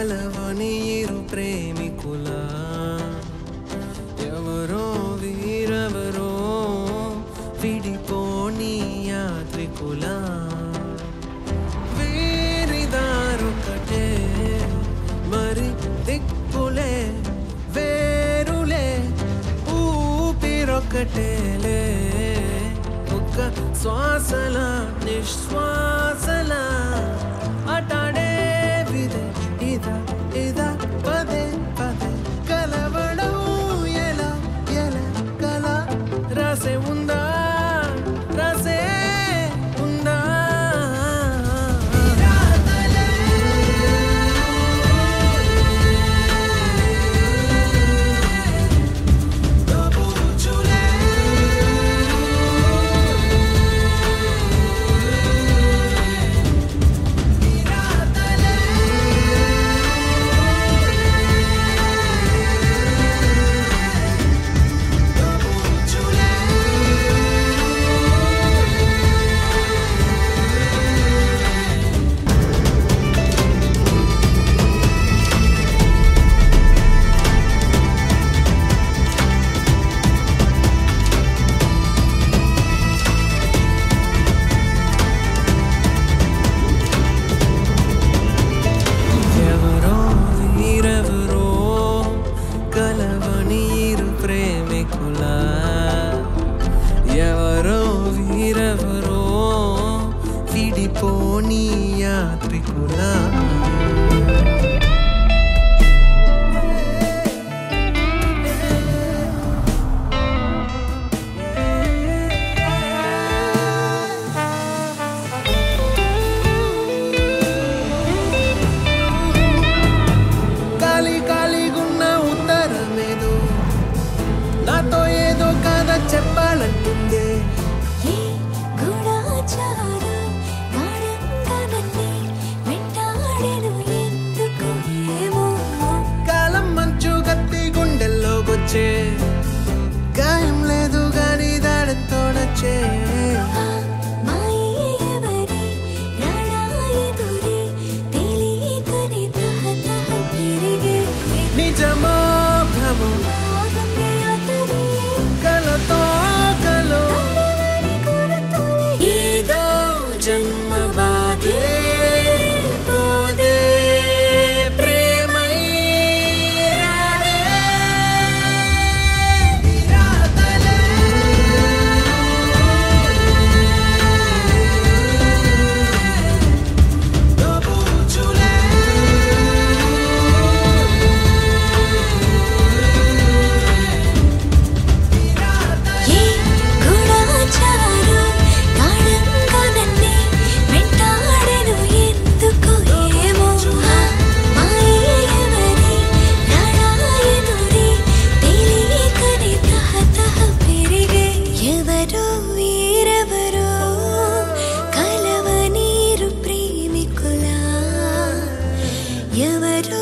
కలవని ఇరు ప్రేమికుల ఎవరో వీరెవరో విడిపోని యాత్రికుల వీరిదారొకటే మరి దిక్కులే వేరులే ఊపిరొక్కటేలే ఒక్క శ్వాసల నిశ్వాసల అటాడే విదే ఇద ఇద పదే పదే కలవడం ఎలా ఎలా కల రాసే ఉందా రాసే ఉందా ఎవరో వీరెవరో కలవని ఇరు ప్రేమికుల ఎవరో వీరెవరో విడిపోని యాత్రికుల ఖాళీ ఖాళీగున్న ఉత్తరమేదో నాతో ఏదో కథ చెప్పాలంటుందే ఏ గూఢాచారం గాఢంగా నన్నే వెంటాడెను ఎందుకు ఏమో కాలం మంచు కత్తి గుండెల్లోకొచ్చే గాయం లేదు గాని దాడంతో నచ్చే ఆ మాయే ఎవరి రాడా ఎదురే తెలియకనే తహతహ పెరిగే నిజమో భ్రమో మోహమే అతడే కలతో కలో కలవరి కొరతలే ఏదో జన్మ బాధే పోదే ప్రేమై రాదే నిరాతలే దోబూచులే ఏ గూఢాచారం గాఢంగా నన్నే వెంటాడెను ఎందుకు ఏమో ఆ మాయే ఎవరి రాడా ఎదురే తెలియకనే తహతహ పెరిగే ఎవరో వీరెవరో కలవనీరు ప్రేమికులా ఎవరో